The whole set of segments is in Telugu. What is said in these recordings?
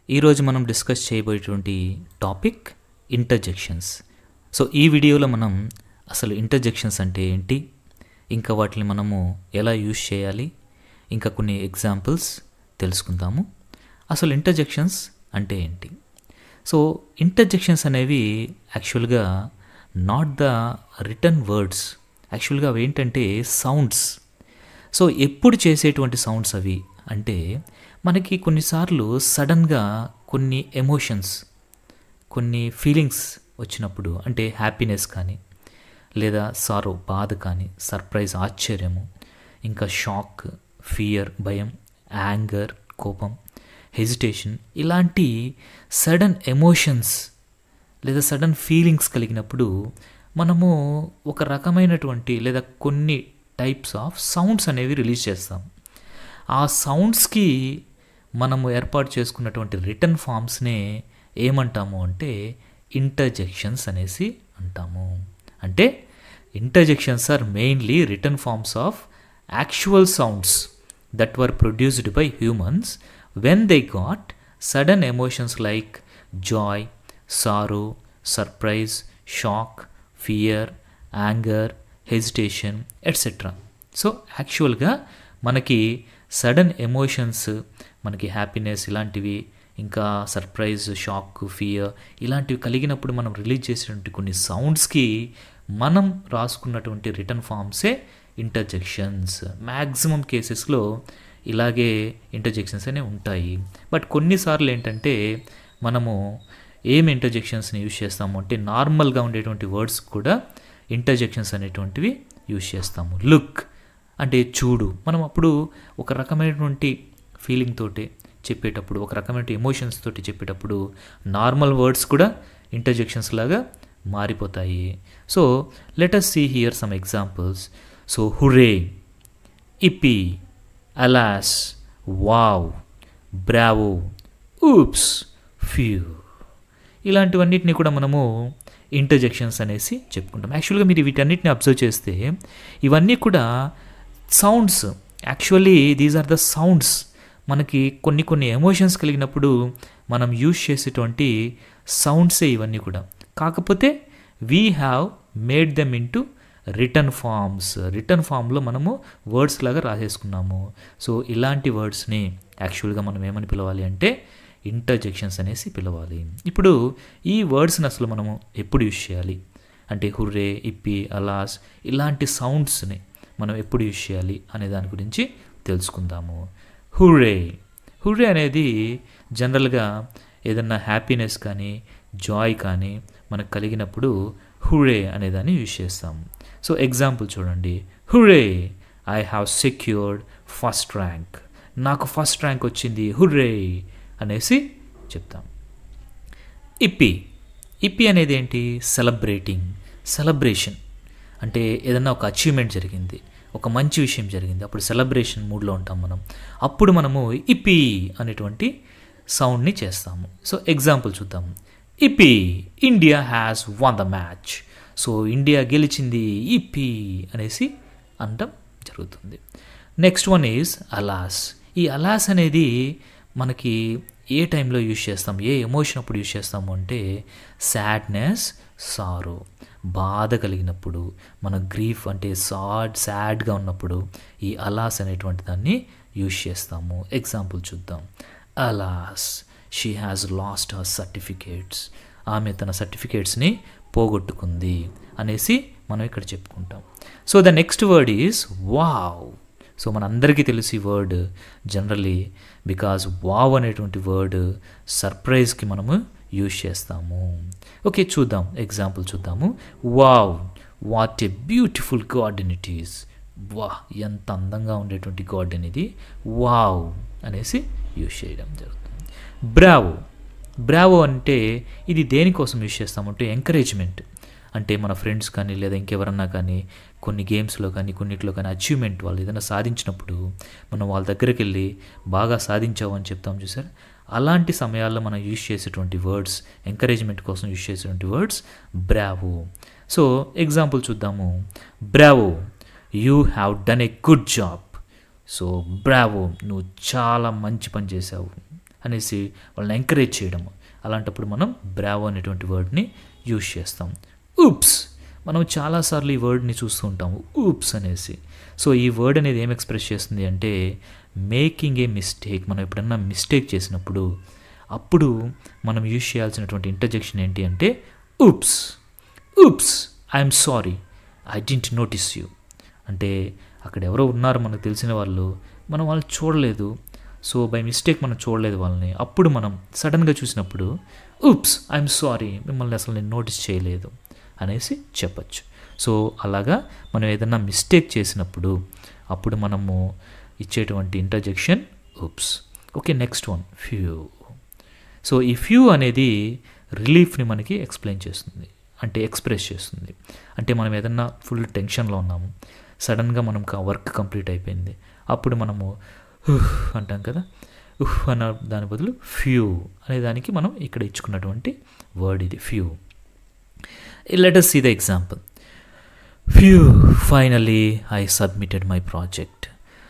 ఈరోజు మనం డిస్కస్ చేయబోయేటువంటి టాపిక్ ఇంటర్జెక్షన్స్ సో ఈ వీడియోలో మనం అసలు ఇంటర్జెక్షన్స్ అంటే ఏంటి ఇంకా వాటిని మనము ఎలా యూజ్ చేయాలి ఇంకా కొన్ని ఎగ్జాంపుల్స్ తెలుసుకుందాము అసలు ఇంటర్జెక్షన్స్ అంటే ఏంటి సో ఇంటర్జెక్షన్స్ అనేవి యాక్చువల్గా నాట్ ద రిటర్న్ వర్డ్స్ యాక్చువల్గా అవి ఏంటంటే సౌండ్స్ సో ఎప్పుడు చేసేటువంటి సౌండ్స్ అవి అంటే మనకి కొన్నిసార్లు సడన్గా కొన్ని ఎమోషన్స్ కొన్ని ఫీలింగ్స్ వచ్చినప్పుడు అంటే హ్యాపీనెస్ కానీ లేదా సారో బాధ కానీ సర్ప్రైజ్ ఆశ్చర్యము ఇంకా షాక్ ఫియర్ భయం యాంగర్ కోపం హెజిటేషన్ ఇలాంటి సడన్ ఎమోషన్స్ లేదా సడన్ ఫీలింగ్స్ కలిగినప్పుడు మనము ఒక రకమైనటువంటి లేదా కొన్ని టైప్స్ ఆఫ్ సౌండ్స్ అనేవి రిలీజ్ చేస్తాం ఆ సౌండ్స్కి మనము ఏర్పాటు చేసుకున్నటువంటి రిటర్న్ ఫామ్స్నే ఏమంటాము అంటే ఇంటర్జెక్షన్స్ అనేసి అంటాము అంటే interjections are mainly written forms of actual sounds that were produced by humans when they got sudden emotions like joy sorrow surprise shock fear anger hesitation etcetera so యాక్చువల్గా మనకి సడన్ ఎమోషన్స్ మనకి హ్యాపీనెస్ ఇలాంటివి ఇంకా సర్ప్రైజ్ షాక్ ఫియర్ ఇలాంటివి కలిగినప్పుడు మనం రిలీజ్ చేసినటువంటి కొన్ని సౌండ్స్కి మనం రాసుకున్నటువంటి రిటర్న్ ఫామ్సే ఇంటర్జెక్షన్స్ మ్యాక్సిమం కేసెస్లో ఇలాగే ఇంటర్జెక్షన్స్ అనేవి ఉంటాయి బట్ కొన్నిసార్లు ఏంటంటే మనము ఏం ఇంటర్జెక్షన్స్ని యూజ్ చేస్తాము అంటే నార్మల్గా ఉండేటువంటి వర్డ్స్ కూడా ఇంటర్జెక్షన్స్ అనేటువంటివి యూజ్ చేస్తాము లుక్ అంటే చూడు మనం అప్పుడు ఒక రకమైనటువంటి ఫీలింగ్ తోటి చెప్పేటప్పుడు ఒక రకమైన ఎమోషన్స్ తోటి చెప్పేటప్పుడు నార్మల్ వర్డ్స్ కూడా ఇంటర్జెక్షన్స్ లాగా మారిపోతాయి so let us see here some examples so hurray yippee alas wow bravo oops phew ఇలాంటివన్నిటిని కూడా మనము ఇంటర్జెక్షన్స్ అనేసి చెప్పుకుంటాం యాక్చువల్గా మీరు వీటన్నిటిని అబ్జర్వ్ చేస్తే ఇవన్నీ కూడా sounds actually these are the sounds మనకి కొన్ని కొన్ని ఎమోషన్స్ కలిగినప్పుడు మనం యూజ్ చేసేటువంటి సౌండ్సే ఇవన్నీ కూడా కాకపోతే we have made them into written forms written ఫామ్లో మనము వర్డ్స్ లాగా రాసేసుకున్నాము సో ఇలాంటి వర్డ్స్ని యాక్చువల్గా మనం ఏమని పిలవాలి అంటే ఇంటర్జెక్షన్స్ అనేసి పిలవాలి ఇప్పుడు ఈ వర్డ్స్ని అసలు మనము ఎప్పుడు యూజ్ చేయాలి అంటే హుర్రే ఇప్పి అలాస్ ఇలాంటి సౌండ్స్ని మనం ఎప్పుడు యూజ్ చేయాలి అనే దాని గురించి తెలుసుకుందాము హుర్రే హుర్రే అనేది జనరల్గా ఏదన్నా హ్యాపీనెస్ కానీ జాయ్ కానీ మనకు కలిగినప్పుడు హురే అనేదాన్ని యూజ్ చేస్తాం సో ఎగ్జాంపుల్ చూడండి hurray I have secured first rank నాకు ఫస్ట్ ర్యాంక్ వచ్చింది హుర్రే అనేసి చెప్తాం ఇప్పి ఇప్పి అనేది ఏంటి సెలబ్రేటింగ్ సెలబ్రేషన్ అంటే ఏదన్నా ఒక అచీవ్మెంట్ జరిగింది ఒక మంచి విషయం జరిగింది అప్పుడు సెలబ్రేషన్ మూడ్లో ఉంటాం మనం అప్పుడు మనము ఇప్పి అనేటువంటి సౌండ్ని చేస్తాము సో ఎగ్జాంపుల్ చూద్దాం yippee India has won the match so India గెలిచింది ఇప్పి అనేసి అనటం జరుగుతుంది నెక్స్ట్ వన్ ఈజ్ అలాస్ ఈ అలాస్ అనేది మనకి ఏ టైంలో యూజ్ చేస్తాం ఏ ఎమోషన్ అప్పుడు యూజ్ చేస్తాము అంటే సాడ్నెస్ సారో బాధ కలిగినప్పుడు మన గ్రీఫ్ అంటే సాడ్ సాడ్గా ఉన్నప్పుడు ఈ అలాస్ అనేటువంటి దాన్ని యూజ్ చేస్తాము ఎగ్జాంపుల్ చూద్దాం alas she has lost her certificates ఆమె తన సర్టిఫికేట్స్ని పోగొట్టుకుంది అనేసి మనం ఇక్కడ చెప్పుకుంటాం so the next word is wow so మనందరికీ తెలుసు ఈ వర్డ్ జనరలీ బికాజ్ వావ్ అనేటువంటి వర్డ్ సర్ప్రైజ్కి మనము యూజ్ చేస్తాము ఓకే చూద్దాం ఎగ్జాంపుల్ చూద్దాము wow what a beautiful garden it is wow ఎంత అందంగా ఉండేటువంటి గార్డెన్ ఇది వావ్ అనేసి యూజ్ చేయడం జరుగుతుంది బ్రావో బ్రావో అంటే ఇది దేనికోసం యూజ్ చేస్తామంటే ఎంకరేజ్మెంట్ అంటే మన ఫ్రెండ్స్ కానీ లేదా ఇంకెవరన్నా కానీ కొన్ని గేమ్స్లో కానీ కొన్నిట్లో కానీ అచీవ్మెంట్ వాళ్ళు ఏదైనా సాధించినప్పుడు మనం వాళ్ళ దగ్గరికి వెళ్ళి బాగా సాధించావు అని చెప్తాం చూసారు అలాంటి సమయాల్లో మనం యూజ్ చేసేటువంటి వర్డ్స్ ఎంకరేజ్మెంట్ కోసం యూజ్ చేసేటువంటి వర్డ్స్ బ్రావో సో ఎగ్జాంపుల్ చూద్దాము bravo you have done a good job so bravo నువ్వు చాలా మంచి పని చేశావు అనేసి వాళ్ళని ఎంకరేజ్ చేయడం అలాంటప్పుడు మనం బ్రావో అనేటువంటి వర్డ్ని యూజ్ చేస్తాం ఊప్స్ మనం చాలాసార్లు ఈ వర్డ్ని చూస్తూ ఉంటాము ఊప్స్ అనేసి సో ఈ వర్డ్ అనేది ఏం ఎక్స్ప్రెస్ చేస్తుంది అంటే మేకింగ్ ఏ మిస్టేక్ మనం ఎప్పుడన్నా మిస్టేక్ చేసినప్పుడు అప్పుడు మనం యూజ్ చేయాల్సినటువంటి ఇంటర్జెక్షన్ ఏంటి అంటే oops oops I'm sorry I didn't notice you అంటే అక్కడ ఎవరో ఉన్నారు మనకు తెలిసిన వాళ్ళు మనం వాళ్ళు చూడలేదు సో బై మిస్టేక్ మనం చూడలేదు వాళ్ళని అప్పుడు మనం సడన్గా చూసినప్పుడు ఊప్స్ ఐఎమ్ సారీ మిమ్మల్ని అసలు నేను నోటీస్ చేయలేదు అనేసి చెప్పచ్చు సో అలాగా మనం ఏదన్నా మిస్టేక్ చేసినప్పుడు అప్పుడు మనము ఇచ్చేటువంటి interjection oops okay next one phew so ఈ ఫ్యూ అనేది రిలీఫ్ని మనకి ఎక్స్ప్లెయిన్ చేస్తుంది అంటే ఎక్స్ప్రెస్ చేస్తుంది అంటే మనం ఏదన్నా ఫుల్ టెన్షన్లో ఉన్నాము సడన్గా మనం వర్క్ కంప్లీట్ అయిపోయింది అప్పుడు మనము ఉహ్ అంటాం కదా ఉహ్ అన్న దాని బదులు ఫ్యూ అనే దానికి మనం ఇక్కడ ఇచ్చుకున్నటువంటి వర్డ్ ఇది phew let us see the example phew finally I submitted my project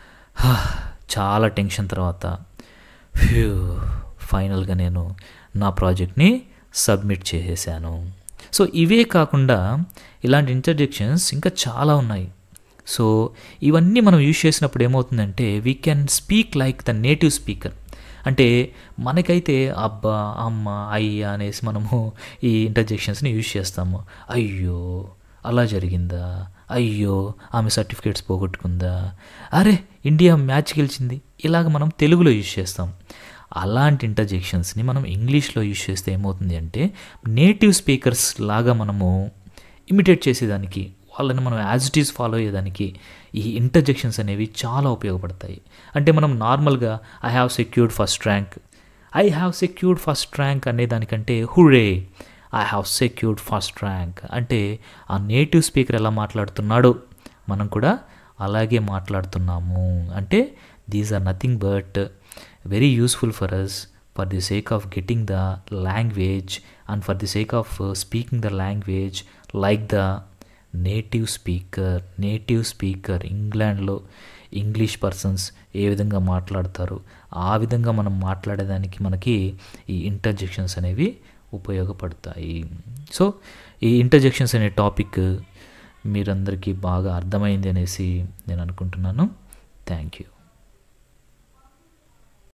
చాలా టెన్షన్ తర్వాత ఫ్యూ ఫైనల్గా నేను నా ప్రాజెక్ట్ని సబ్మిట్ చేసేసాను సో ఇవే కాకుండా ఇలాంటి ఇంటర్జెక్షన్స్ ఇంకా చాలా ఉన్నాయి సో ఇవన్నీ మనం యూజ్ చేసినప్పుడు ఏమవుతుందంటే we can speak like the native speaker అంటే మనకైతే అబ్బా అమ్మ అయ్య అనేసి మనము ఈ ఇంటర్జెక్షన్స్ని యూజ్ చేస్తాము అయ్యో అలా జరిగిందా అయ్యో ఆమె సర్టిఫికేట్స్ పోగొట్టుకుందా అరే ఇండియా మ్యాచ్ గెలిచింది ఇలాగ మనం తెలుగులో యూజ్ చేస్తాం అలాంటి ఇంటర్జెక్షన్స్ని మనం ఇంగ్లీష్లో యూజ్ చేస్తే ఏమవుతుంది అంటే నేటివ్ స్పీకర్స్ లాగా మనము ఇమిటేట్ చేసేదానికి వాళ్ళని మనం యాజ్ ఇట్ ఈస్ ఫాలో అయ్యేదానికి ఈ ఇంటర్జెక్షన్స్ అనేవి చాలా ఉపయోగపడతాయి అంటే మనం నార్మల్గా I have secured first rank I have secured first rank అనే దానికంటే hurray I have secured first rank అంటే ఆ నేటివ్ స్పీకర్ ఎలా మాట్లాడుతున్నాడో మనం కూడా అలాగే మాట్లాడుతున్నాము అంటే these are nothing but very useful for us for the sake of getting the language and for the sake of speaking the language like the native speaker native speaker ఇంగ్లాండ్లో ఇంగ్లీష్ పర్సన్స్ ఏ విధంగా మాట్లాడతారు ఆ విధంగా మనం మాట్లాడేదానికి మనకి ఈ ఇంటర్జెక్షన్స్ అనేవి ఉపయోగపడతాయి సో ఈ ఇంటర్జెక్షన్స్ అనే టాపిక్ మీరందరికీ బాగా అర్థమైంది అనేసి నేను అనుకుంటున్నాను థ్యాంక్ యూ